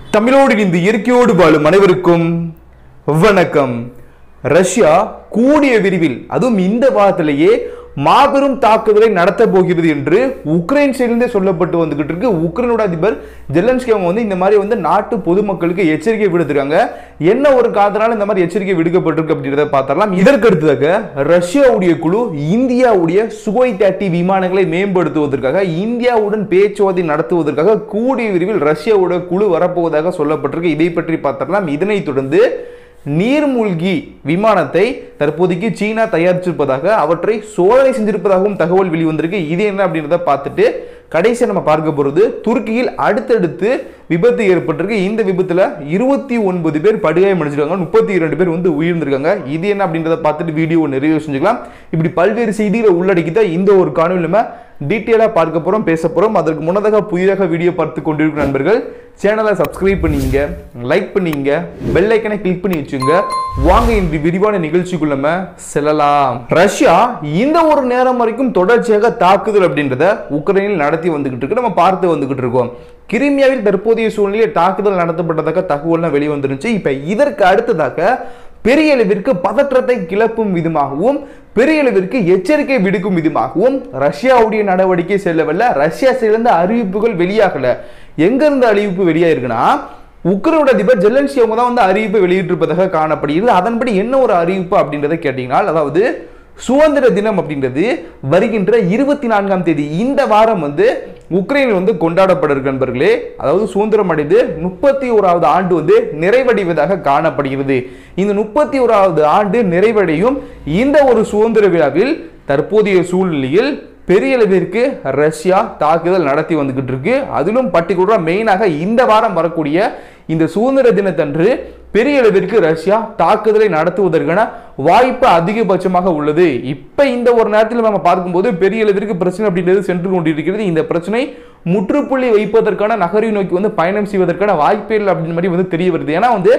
தமிழோடு இந்த இயற்கையோடு வாழும் அனைவருக்கும் வணக்கம் ரஷ்யா கூடிய விரிவில் அதுவும் இந்த வாரத்திலேயே மாபெரும் தாக்குதலை நடத்த போகிறது என்று உக்ரைன் சைடிலிருந்தே சொல்லப்பட்டு வந்துகிட்டு இருக்கு உக்ரைனோட அதிபர் ஜெலன்ஸ்கி அவங்க வந்து இந்த மாதிரி வந்து நாட்டு பொதுமக்களுக்கு எச்சரிக்கை விடுத்திருக்காங்க என்ன ஒரு காரணத்தினால இந்த மாதிரி எச்சரிக்கை விடுக்கப்பட்டிருக்கு அப்படின்றத பார்த்தரலாம் இதற்கு அடுத்ததாக ரஷ்யாவுடைய குழு இந்தியாவுடைய சுகோய் தேர்ட்டி விமானங்களை மேம்படுத்துவதற்காக இந்தியாவுடன் பேச்சுவார்த்தை நடத்துவதற்காக கூடிய விரைவில் ரஷ்யாவோட குழு வரப்போவதாக சொல்லப்பட்டிருக்கு இதை பற்றி பார்த்தரலாம் இதனைத் தொடர்ந்து நீர்மூழ்கி விமானத்தை தற்போதைக்கு சீனா தயாரிச்சிருப்பதாக அவற்றை சோதனை செஞ்சிருப்பதாகவும் தகவல் வெளிவந்திருக்கு இது என்ன அப்படின்றத பார்த்துட்டு கடைசியா நம்ம பார்க்க போறது துருக்கியில் அடுத்தடுத்து விபத்து ஏற்பட்டிருக்கு இந்த விபத்துல இருபத்தி ஒன்பது பேர் படுகாயம் அடைஞ்சிருக்காங்க முப்பத்தி இரண்டு பேர் வந்து உயிர்ந்திருக்காங்க இது என்ன அப்படின்றத பார்த்துட்டு வீடியோ நிறைவு செஞ்சுக்கலாம் இப்படி பல்வேறு செய்திகளை உள்ளடக்கித்த இந்த ஒரு காணொலி நம்ம டீட்டெயிலாக பார்க்க போறோம் பேச போறோம் அதற்கு முன்னதாக புதிதாக வீடியோ பார்த்து கொண்டிருக்கிற நண்பர்கள் சேனலை சப்ஸ்கிரைப் பண்ணிங்க லைக் பண்ணிங்க பெல் ஐக்கனை கிளிக் பண்ணி வச்சுங்க வாங்க இன்று விரிவான நிகழ்ச்சிக்குள்ள நம்ம செல்லலாம் ரஷ்யா இந்த ஒரு நேரம் வரைக்கும் தொடர்ச்சியாக தாக்குதல் அப்படின்றத உக்ரைனில் நடத்தி வந்துகிட்டு இருக்கு நம்ம பார்த்து வந்துகிட்டு இருக்கோம் கிரிமியாவில் தற்போதைய சூழ்நிலையில் தாக்குதல் நடத்தப்பட்டதாக தகவல்லாம் வெளிவந்துருச்சு இப்ப இதற்கு அடுத்ததாக பெரிய அளவிற்கு பதற்றத்தை கிளப்பும் விதமாகவும் பெரிய அளவிற்கு எச்சரிக்கை விடுக்கும் விதமாகவும் ரஷ்யாவுடைய நடவடிக்கை செல்லவில்லை ரஷ்யா சேர்ந்த அறிவிப்புகள் வெளியாகல எங்க இருந்து அறிவிப்பு வெளியாயிருக்குன்னா உக்ரைனோட அதிபர் ஜெலன்ஸ்கி அவங்க தான் வந்து அறிவிப்பு வெளியிட்டிருப்பதாக காணப்படுகிறது அதன்படி என்ன ஒரு அறிவிப்பு அப்படின்றத கேட்டீங்கன்னா அதாவது சுதந்திர தினம் அப்படின்றது வருகின்ற இருபத்தி நான்காம் தேதி இந்த வாரம் வந்து உக்ரைனில் வந்து கொண்டாடப்பட இருக்கு நண்பர்களே அதாவது சுதந்திரம் அடைந்து முப்பத்தி ஓராவது ஆண்டு வந்து நிறைவடைவதாக காணப்படுகிறது இந்த முப்பத்தி ஓராவது ஆண்டு நிறைவடையும் இந்த ஒரு சுதந்திர விழாவில் தற்போதைய சூழ்நிலையில் பெரிய அளவிற்கு ரஷ்யா தாக்குதல் நடத்தி வந்துகிட்டு இருக்கு அதிலும் பர்டிகுலரா மெயினாக இந்த வாரம் வரக்கூடிய இந்த சுதந்திர தினத்தன்று பெரிய அளவிற்கு ரஷ்யா தாக்குதலை நடத்துவதற்கான வாய்ப்பு அதிகபட்சமாக உள்ளது இப்ப இந்த ஒரு நேரத்தில் நம்ம பார்க்கும்போது பெரிய அளவிற்கு பிரச்சனை அப்படின்றது சென்று கொண்டிருக்கிறது இந்த பிரச்சனை முற்றுப்புள்ளி வைப்பதற்கான நகரை நோக்கி வந்து பயணம் செய்வதற்கான வாய்ப்பே அப்படின்னு மாதிரி வந்து தெரிய வருது ஏன்னா வந்து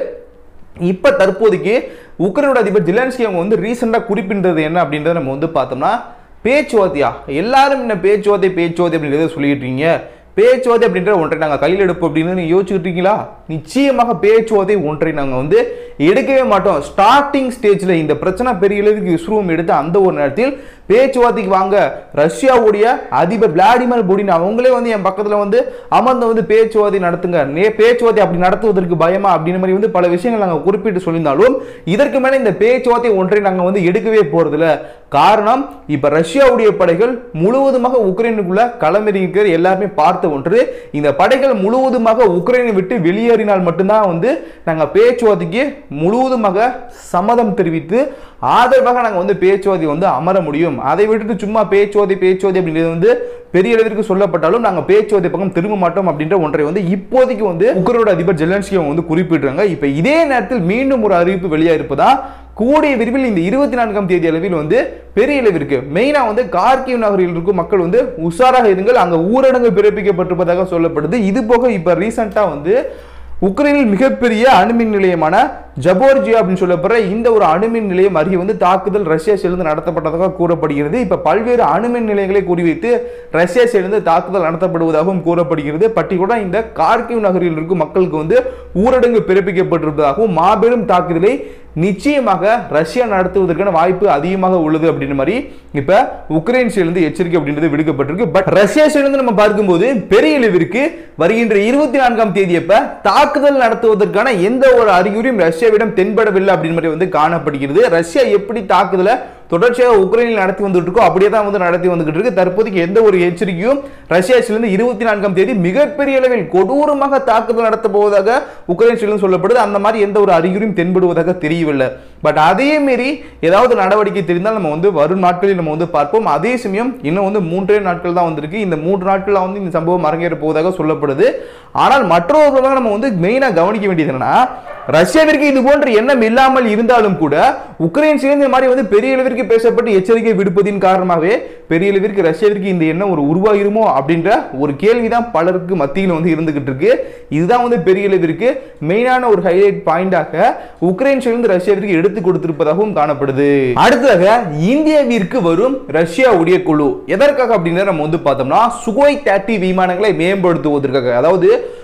இப்ப தற்போதைக்கு உக்ரைனோட அதிபர் ஜிலன்ஸ்கி அவங்க வந்து ரீசெண்டா குறிப்பின்றது என்ன அப்படின்றத நம்ம வந்து பார்த்தோம்னா பேச்சுவார்த்தையா எல்லாரும் என்ன பேச்சுவார்த்தை பேச்சுவார்த்தை அப்படின்றத சொல்லிட்டு இருக்கீங்க பேச்சுவார்த்தை அப்படின்ற ஒன்றை நாங்கள் கையில் எடுப்போம் அப்படின்னு நீங்க யோசிச்சுட்டு இருக்கீங்களா நிச்சயமாக பேச்சுவார்த்தை ஒன்றை நாங்கள் வந்து எடுக்கவே மாட்டோம் ஸ்டார்டிங் ஸ்டேஜில் இந்த பிரச்சனை பெரிய அளவுக்கு விஸ்ரூம் எடுத்து அந்த ஒரு நேரத்தில் பேச்சுவார்த்தைக்கு வாங்க ரஷ்யாவுடைய அதிபர் விளாடிமிர் புடின் அவங்களே வந்து என் பக்கத்தில் வந்து அமர்ந்து வந்து பேச்சுவார்த்தை நடத்துங்க நே பேச்சுவார்த்தை அப்படி நடத்துவதற்கு பயமா அப்படின்னு மாதிரி வந்து பல விஷயங்கள் நாங்கள் குறிப்பிட்டு சொல்லியிருந்தாலும் இதற்கு மேலே இந்த பேச்சுவார்த்தை ஒன்றை நாங்கள் வந்து எடுக்கவே போறதில்ல காரணம் இப்ப ரஷ்யாவுடைய படைகள் முழுவதுமாக உக்ரைனுக்குள்ள களமிறங்கிக்கிறது எல்லாருமே பார்த்த ஒன்று இந்த படைகள் முழுவதுமாக உக்ரைனை விட்டு வெளியேறினால் மட்டும்தான் வந்து நாங்க பேச்சுவார்த்தைக்கு முழுவதுமாக சம்மதம் தெரிவித்து ஆதரவாக நாங்க வந்து பேச்சுவார்த்தை வந்து அமர முடியும் அதை விட்டுட்டு சும்மா பேச்சுவார்த்தை பேச்சுவார்த்தை அப்படின்றது வந்து பெரிய அளவிற்கு சொல்லப்பட்டாலும் நாங்க பேச்சுவார்த்தை பக்கம் திரும்ப மாட்டோம் அப்படின்ற ஒன்றை வந்து இப்போதைக்கு வந்து உக்ரைனோட அதிபர் ஜெலன்ஸ்கி அவங்க வந்து குறிப்பிடுறாங்க இப்ப இதே நேரத்தில் மீண்டும் ஒரு அறிவிப்பு வெளியா இருப்பதா கூடிய விரைவில் இந்த இருபத்தி நான்காம் தேதி அளவில் வந்து பெரிய அளவிற்கு மெயினா வந்து கார்கிவ் நகரில் இருக்கும் மக்கள் வந்து உஷாராக இருங்கள் அங்க ஊரடங்கு பிறப்பிக்கப்பட்டிருப்பதாக சொல்லப்படுது இது போக இப்ப ரீசெண்டா வந்து உக்ரைனில் மிகப்பெரிய அணுமின் நிலையமான ஜபோர்ஜியா அப்படின்னு சொல்லப்படுற இந்த ஒரு அணுமின் நிலையம் அருகே வந்து தாக்குதல் ரஷ்யா சேர்ந்து நடத்தப்பட்டதாக கூறப்படுகிறது இப்ப பல்வேறு அணுமின் நிலையங்களை குறிவைத்து ரஷ்யா சேர்ந்து தாக்குதல் நடத்தப்படுவதாகவும் கூறப்படுகிறது பட்டிகுடா இந்த கார்கிவ் நகரில் இருக்கும் மக்களுக்கு வந்து ஊரடங்கு பிறப்பிக்கப்பட்டிருப்பதாகவும் மாபெரும் தாக்குதலை நிச்சயமாக ரஷ்யா நடத்துவதற்கான வாய்ப்பு அதிகமாக உள்ளது அப்படின்னு மாதிரி இப்ப உக்ரைன் சேர்ந்து எச்சரிக்கை அப்படின்றது விடுக்கப்பட்டிருக்கு பட் ரஷ்யா சேர்ந்து நம்ம பார்க்கும்போது பெரிய அளவிற்கு வருகின்ற இருபத்தி நான்காம் தேதி அப்ப தாக்குதல் நடத்துவதற்கான எந்த ஒரு அறிகுறியும் ரஷ்யாவிடம் தென்படவில்லை அப்படின்னு மாதிரி வந்து காணப்படுகிறது ரஷ்யா எப்படி தாக்குதலை தொடர்ச்சியாக உக்ரைனில் நடத்தி வந்துட்டு இருக்கோ அப்படியே தான் வந்து நடத்தி வந்துகிட்டு இருக்கு தற்போதைக்கு எந்த ஒரு எச்சரிக்கையும் ரஷ்யாவிலிருந்து இருபத்தி நான்காம் தேதி மிகப்பெரிய அளவில் கொடூரமாக தாக்குதல் நடத்த போவதாக உக்ரைன் சைடிலும் சொல்லப்படுது அந்த மாதிரி எந்த ஒரு அறிகுறியும் தென்படுவதாக தெரியவில்லை பட் அதே மீறி ஏதாவது நடவடிக்கை தெரிந்தால் நம்ம வந்து வரும் நாட்களில் நம்ம வந்து பார்ப்போம் அதே சமயம் இன்னும் வந்து மூன்றே நாட்கள் தான் வந்திருக்கு இந்த மூன்று நாட்களில் வந்து இந்த சம்பவம் அரங்கேற போவதாக சொல்லப்படுது ஆனால் மற்றொரு நம்ம வந்து மெயினாக கவனிக்க வேண்டியது என்னன்னா ரஷ்யாவிற்கு இது போன்ற எண்ணம் இல்லாமல் இருந்தாலும் கூட உக்ரைன் சேர்ந்த மாதிரி வந்து பெரிய அளவிற்கு பேசப்பட்டு எச்சரிக்கை விடுப்பதின் காரணமாகவே பெரிய அளவிற்கு ரஷ்யாவிற்கு இந்த எண்ணம் ஒரு உருவாகிருமோ அப்படின்ற ஒரு கேள்விதான் பலருக்கு மத்தியில் வந்து இருந்துகிட்டு இருக்கு இதுதான் வந்து பெரிய அளவிற்கு மெயினான ஒரு ஹைலைட் பாயிண்டாக உக்ரைன் சேர்ந்து ரஷ்யாவிற்கு எடுத்து கொடுத்திருப்பதாகவும் காணப்படுது அடுத்ததாக இந்தியாவிற்கு வரும் ரஷ்யாவுடைய குழு எதற்காக அப்படின்றத நம்ம வந்து பார்த்தோம்னா சுகோய் தேர்ட்டி விமானங்களை மேம்படுத்துவதற்காக அதாவது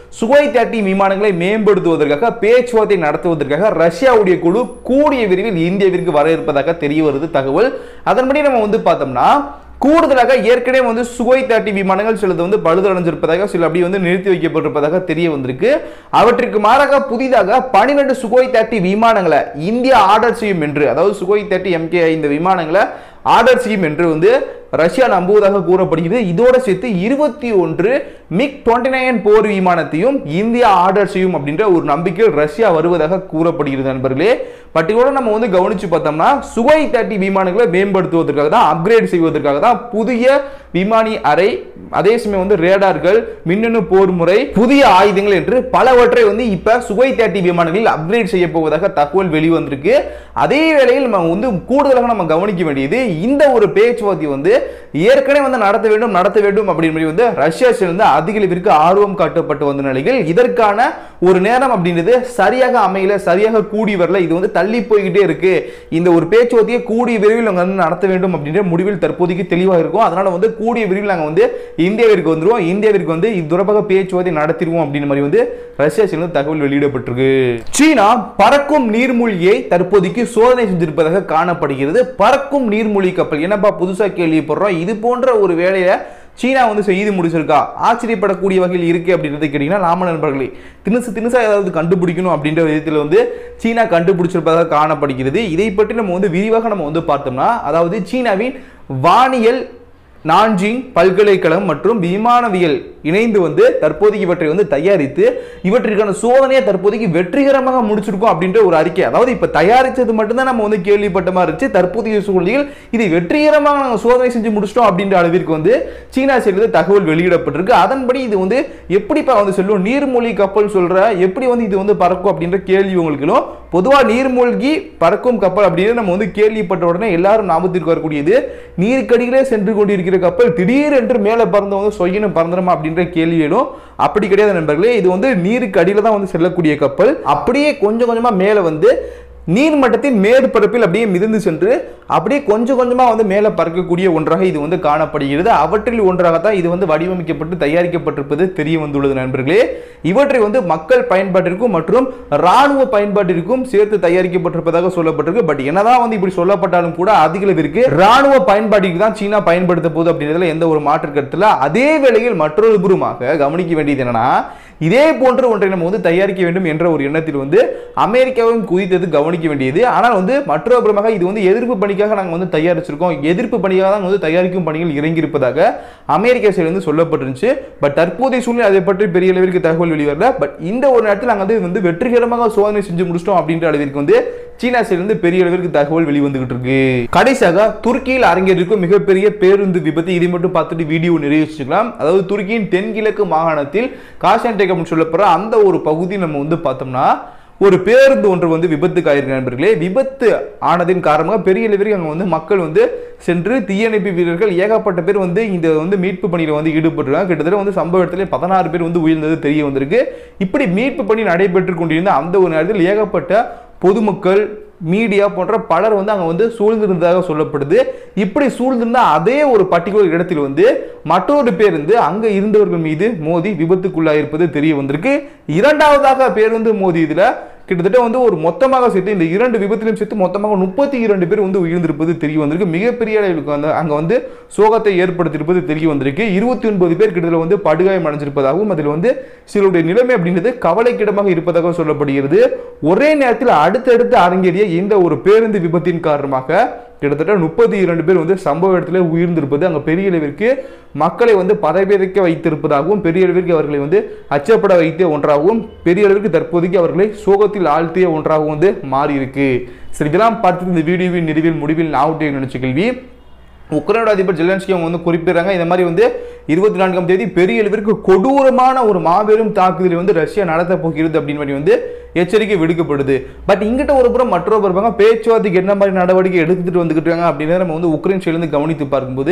சுகோய் தேர்ட்டி விமானங்களை மேம்படுத்துவதற்காக பேச்சுவார்த்தை நடத்துவதற்காக ரஷ்யாவுடைய குழு கூடிய விரைவில் இந்தியாவிற்கு வர இருப்பதாக தெரிய வருது தகவல் அதன்படி நம்ம வந்து பார்த்தோம்னா கூடுதலாக ஏற்கனவே வந்து சுகோய் தேர்ட்டி விமானங்கள் சிலது வந்து பழுதடைஞ்சிருப்பதாக சில அப்படி வந்து நிறுத்தி வைக்கப்பட்டிருப்பதாக தெரிய வந்திருக்கு அவற்றிற்கு மாறாக புதிதாக பன்னிரெண்டு சுகோய் தேர்ட்டி விமானங்களை இந்தியா ஆர்டர் செய்யும் என்று அதாவது சுகோய் தேர்ட்டி எம்கே இந்த விமானங்களை ஆர்டர் செய்யும் என்று வந்து ரஷ்யா நம்புவதாக கூறப்படுகிறது இதோட சேர்த்து இருபத்தி ஒன்று மிக் டுவெண்ட்டி நைன் போர் விமானத்தையும் இந்தியா ஆர்டர் செய்யும் அப்படின்ற ஒரு நம்பிக்கையில் ரஷ்யா வருவதாக கூறப்படுகிறது நண்பர்களே பட் இதோட நம்ம வந்து கவனிச்சு பார்த்தோம்னா சுகை தேர்ட்டி விமானங்களை மேம்படுத்துவதற்காக தான் அப்கிரேட் செய்வதற்காக தான் புதிய விமானி அறை அதே சமயம் வந்து ரேடார்கள் மின்னணு போர் முறை புதிய ஆயுதங்கள் என்று பலவற்றை வந்து இப்ப சுகை தேர்ட்டி விமானங்களில் அப்கிரேட் செய்ய போவதாக தகவல் வெளிவந்திருக்கு அதே வேளையில் நம்ம வந்து கூடுதலாக நம்ம கவனிக்க வேண்டியது இந்த ஒரு பேச்சுவார்த்தை வந்து ஏற்கனவே வந்து நடத்த வேண்டும் நடத்த வேண்டும் அப்படின்னு சொல்லி வந்து ரஷ்யா சேர்ந்து அதிக அளவிற்கு ஆர்வம் காட்டப்பட்டு வந்த நிலையில் இதற்கான ஒரு நேரம் அப்படின்றது சரியாக அமையல சரியாக கூடி வரல இது வந்து தள்ளி போய்கிட்டே இருக்கு இந்த ஒரு பேச்சுவார்த்தையை கூடிய விரைவில் நாங்கள் வந்து நடத்த வேண்டும் அப்படின்ற முடிவில் தற்போதைக்கு தெளிவாக இருக்கும் அதனால வந்து கூடிய விரைவில் நாங்கள் வந்து இந்தியாவிற்கு வந்துருவோம் இந்தியாவிற்கு வந்து இது தொடர்பாக பேச்சுவார்த்தை நடத்திடுவோம் அப்படின்னு மாதிரி வந்து ரஷ்யா சேர்ந்து தகவல் வெளியிடப்பட்டிருக்கு சீனா பறக்கும் நீர்மூழ்கியை தற்போதைக்கு சோதனை செஞ்சிருப்பதாக காணப்படுகிறது பறக்கும் நீர்மூழ்கி கப்பல் என்னப்பா புதுசா கேள்விப்படுறோம் இது போன்ற ஒரு வேலையை சீனா வந்து செய்து முடிச்சிருக்கா ஆச்சரியப்படக்கூடிய வகையில் இருக்கு அப்படின்றத கேட்டீங்கன்னா நாம நண்பர்களே தினுசு தினுசா ஏதாவது கண்டுபிடிக்கணும் அப்படின்ற விதத்தில் வந்து சீனா கண்டுபிடிச்சிருப்பதாக காணப்படுகிறது இதை பற்றி நம்ம வந்து விரிவாக நம்ம வந்து பார்த்தோம்னா அதாவது சீனாவின் வானியல் நான்ஜிங் பல்கலைக்கழகம் மற்றும் விமானவியல் இணைந்து வந்து தற்போதைக்கு இவற்றை வந்து தயாரித்து இவற்றிற்கான சோதனையை தற்போதைக்கு வெற்றிகரமாக முடிச்சிருக்கோம் அப்படின்ற ஒரு அறிக்கை அதாவது இப்ப தயாரிச்சது மட்டும்தான் நம்ம வந்து கேள்விப்பட்ட மாதிரி இருந்துச்சு தற்போதைய சூழ்நிலையில் இதை வெற்றிகரமாக நாங்கள் சோதனை செஞ்சு முடிச்சிட்டோம் அப்படின்ற அளவிற்கு வந்து சீனா சைடில் தகவல் வெளியிடப்பட்டிருக்கு அதன்படி இது வந்து எப்படிப்பா வந்து செல்லும் நீர்மூழ்கி கப்பல் சொல்ற எப்படி வந்து இது வந்து பறக்கும் அப்படின்ற கேள்வி உங்களுக்கு பொதுவா நீர்மூழ்கி பறக்கும் கப்பல் அப்படின்னு நம்ம வந்து கேள்விப்பட்ட உடனே எல்லாரும் ஞாபகத்திற்கு வரக்கூடியது நீருக்கடியிலே சென்று கொண்டிருக்கிற கப்பல் திடீரென்று மேலே பறந்து வந்து சொயினும் பறந்துடுமா அப்படின்ற கேள்வி எழும் அப்படி கிடையாது நண்பர்களே இது வந்து நீருக்கு அடியில தான் வந்து செல்லக்கூடிய கப்பல் அப்படியே கொஞ்சம் கொஞ்சமா மேலே வந்து நீர்மட்டத்தின் மேற்பரப்பில் அப்படியே மிதந்து சென்று அப்படியே கொஞ்சம் கொஞ்சமாக வந்து மேலே பறக்கக்கூடிய ஒன்றாக இது வந்து காணப்படுகிறது அவற்றில் ஒன்றாகத்தான் இது வந்து வடிவமைக்கப்பட்டு தயாரிக்கப்பட்டிருப்பது தெரிய வந்துள்ளது நண்பர்களே இவற்றை வந்து மக்கள் பயன்பாட்டிற்கும் மற்றும் ராணுவ பயன்பாட்டிற்கும் சேர்த்து தயாரிக்கப்பட்டிருப்பதாக சொல்லப்பட்டிருக்கு பட் என்னதான் வந்து இப்படி சொல்லப்பட்டாலும் கூட அதிக அளவிற்கு ராணுவ பயன்பாட்டிற்கு தான் சீனா பயன்படுத்த போகுது அப்படின்றதுல எந்த ஒரு மாற்று கருத்துல அதே வேளையில் மற்றொரு புறமாக கவனிக்க வேண்டியது என்னன்னா இதே போன்ற ஒன்றை நம்ம வந்து தயாரிக்க வேண்டும் என்ற ஒரு எண்ணத்தில் வந்து அமெரிக்காவும் குதித்தது கவனிக்க வேண்டியது ஆனால் வந்து மற்றொரு புறமாக இது வந்து எதிர்ப்பு பணிக்காக நாங்கள் வந்து தயாரிச்சிருக்கோம் எதிர்ப்பு பணிக்காக தான் வந்து தயாரிக்கும் பணிகள் இறங்கியிருப்பதாக அமெரிக்கா சைடு வந்து சொல்லப்பட்டிருந்துச்சு பட் தற்போதைய சூழ்நிலை அதை பற்றி பெரிய அளவிற்கு தகவல் வெளிவரல பட் இந்த ஒரு நேரத்தில் நாங்கள் வந்து வந்து வெற்றிகரமாக சோதனை செஞ்சு முடிச்சிட்டோம் அப்படின்ற அளவிற்கு வந்து சீனா சைடு இருந்து பெரிய அளவிற்கு தகவல் வெளிவந்துகிட்டு இருக்கு கடைசியாக துருக்கியில் அரங்கேறிருக்கும் மிகப்பெரிய பேருந்து விபத்து இதை மட்டும் பார்த்துட்டு வீடியோ நிறைவு வச்சுக்கலாம் அதாவது துருக்கியின் தென்கிழக்கு மாகாணத்தில் காஷான்டேக் அப்படின்னு சொல்லப்படுற அந்த ஒரு பகுதி நம்ம வந்து பார்த்தோம்னா ஒரு பேருந்து ஒன்று வந்து விபத்துக்கு ஆயிருக்கு நண்பர்களே விபத்து ஆனதின் காரணமாக பெரிய அளவிற்கு அங்கே வந்து மக்கள் வந்து சென்று தீயணைப்பு வீரர்கள் ஏகப்பட்ட பேர் வந்து இந்த வந்து மீட்பு பணியில் வந்து ஈடுபட்டுருக்காங்க கிட்டத்தட்ட வந்து சம்பவ இடத்துல பதினாறு பேர் வந்து உயிர்ந்தது தெரிய வந்திருக்கு இப்படி மீட்பு பணி நடைபெற்று கொண்டிருந்த அந்த ஒரு நேரத்தில் ஏகப்பட்ட பொதுமக்கள் மீடியா போன்ற பலர் வந்து அங்கே வந்து சூழ்ந்திருந்ததாக சொல்லப்படுது இப்படி சூழ்ந்திருந்த அதே ஒரு பர்டிகுலர் இடத்தில் வந்து மற்றொரு பேருந்து அங்கே இருந்தவர்கள் மீது மோதி விபத்துக்குள்ளாயிருப்பது தெரிய வந்திருக்கு இரண்டாவதாக பேருந்து மோதி இதில் கிட்டத்தட்ட வந்து ஒரு மொத்தமாக சேர்த்து இந்த இரண்டு விபத்திலும் சேர்த்து மொத்தமாக முப்பத்தி இரண்டு பேர் வந்து உயிர்ந்திருப்பது தெரிய வந்திருக்கு மிகப்பெரிய அளவுக்கு வந்து அங்கே வந்து சோகத்தை ஏற்படுத்தியிருப்பது தெரிய வந்திருக்கு இருபத்தி ஒன்பது பேர் கிட்டத்தட்ட வந்து படுகாயம் அடைஞ்சிருப்பதாகவும் அதில் வந்து சிலருடைய நிலைமை அப்படின்றது கவலைக்கிடமாக இருப்பதாக சொல்லப்படுகிறது ஒரே நேரத்தில் அடுத்தடுத்து அரங்கேறிய இந்த ஒரு பேருந்து விபத்தின் காரணமாக கிட்டத்தட்ட முப்பத்தி இரண்டு பேர் வந்து சம்பவ இடத்துல உயிர்ந்திருப்பது அங்கே பெரிய அளவிற்கு மக்களை வந்து பதவியக்க வைத்திருப்பதாகவும் பெரிய அளவிற்கு அவர்களை வந்து அச்சப்பட வைத்த ஒன்றாகவும் பெரிய அளவிற்கு தற்போதைக்கு அவர்களை சோகத்தில் ஆழ்த்திய ஒன்றாகவும் வந்து மாறி இருக்கு சரி இதெல்லாம் பார்த்து இந்த வீடியோவின் நிறைவில் முடிவில் நான் நினைச்ச கேள்வி உக்ரைனோட அதிபர் ஜெலன்ஸ்கி அவங்க வந்து குறிப்பிடுறாங்க இந்த மாதிரி வந்து இருபத்தி நான்காம் தேதி பெரிய அளவிற்கு கொடூரமான ஒரு மாபெரும் தாக்குதலை வந்து ரஷ்யா நடத்த போகிறது அப்படின்னு மாதிரி வந்து எச்சரிக்கை விடுக்கப்படுது பட் இங்கிட்ட ஒரு புறம் மற்றொரு புறம் பேச்சுவார்த்தைக்கு என்ன மாதிரி நடவடிக்கை எடுத்துட்டு வந்துகிட்டு இருக்காங்க அப்படின்னு நம்ம வந்து உக்ரைன் சைடுலேருந்து கவனித்து பார்க்கும்போது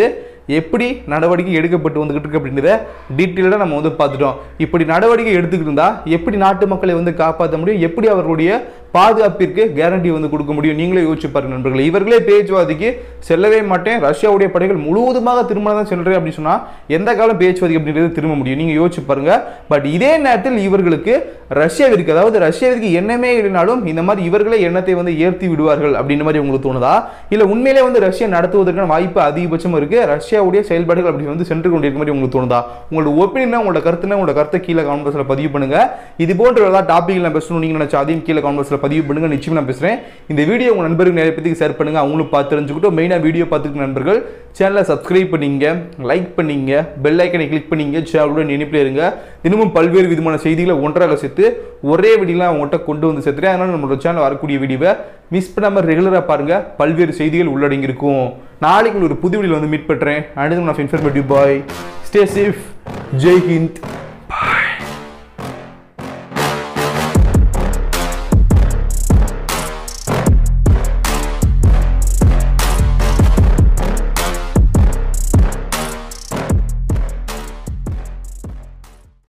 எப்படி நடவடிக்கை எடுக்கப்பட்டு வந்துகிட்டு இருக்கு அப்படின்றத டீட்டெயிலாக நம்ம வந்து பார்த்துட்டோம் இப்படி நடவடிக்கை எடுத்துக்கிட்டு இருந்தா எப்படி நாட்டு மக்களை வந்து காப்பாற்ற முடியும் எப்படி அவர்களுடைய பாதுகாப்பிற்கு கேரண்டி வந்து கொடுக்க முடியும் நீங்களே யோசிச்சு பாருங்க நண்பர்களே இவர்களே பேச்சுவார்த்தைக்கு செல்லவே மாட்டேன் ரஷ்யாவுடைய படைகள் முழுவதுமாக திரும்ப தான் செல்றேன் அப்படின்னு சொன்னா எந்த காலம் பேச்சுவார்த்தை அப்படின்றது திரும்ப முடியும் நீங்க யோசிச்சு பாருங்க பட் இதே நேரத்தில் இவர்களுக்கு ரஷ்யாவிற்கு அதாவது ரஷ்யாவிற்கு எண்ணமே இல்லைனாலும் இந்த மாதிரி இவர்களே எண்ணத்தை வந்து ஏற்றி விடுவார்கள் அப்படின்ற மாதிரி உங்களுக்கு தோணுதா இல்ல உண்மையிலே வந்து ரஷ்யா நடத்துவதற்கான வாய்ப்பு அதிகபட்சம் இருக்கு ரஷ்யாவுடைய செயல்பாடுகள் அப்படி வந்து சென்று கொண்டிருக்க மாதிரி உங்களுக்கு தோணுதா உங்களோட ஒப்பீனியன் உங்களோட கருத்துனா உங்களோட கருத்தை கீழே கான்வர்ஸில் பதிவு பண்ணுங்க இது போன்ற ஏதாவது டாபிக் நான் பேசணும் நீங்க நினைச்சா அதையும் கீழே கான்வர்ஸில் பதிவு பண்ணுங்க நிச்சயம் நான் பேசுறேன் இந்த வீடியோ உங்க நண்பர்கள் நிறைய பேருக்கு ஷேர் பண்ணுங்க அவங்களும் பார்த்து தெரிஞ்சுக்கிட்டோம் மெயினாக வீடியோ பார்த்துக்கிற நண்பர்கள் சேனலை சப்ஸ்கிரைப் பண்ணீங்க லைக் பண்ணீங்க பெல் ஐக்கனை கிளிக் பண்ணீங்க சேனலுடன் இணைப்பில் இருங்க தினமும் பல்வேறு விதமான செய்திகளை ஒன்றாக சேர்த்து ஒரே வீடியோலாம் அவங்கள்ட்ட கொண்டு வந்து சேர்த்துறேன் அதனால நம்மளோட சேனல் வரக்கூடிய வீடியோவை மிஸ் பண்ணாமல் ரெகுலராக பாருங்க பல்வேறு செய்திகள் உள்ளடங்கி இருக்கும் நாளைக்கு ஒரு புது வீடியோவில் வந்து மீட் பண்ணுறேன் அடுத்து நான் informative bye stay safe Jai Hind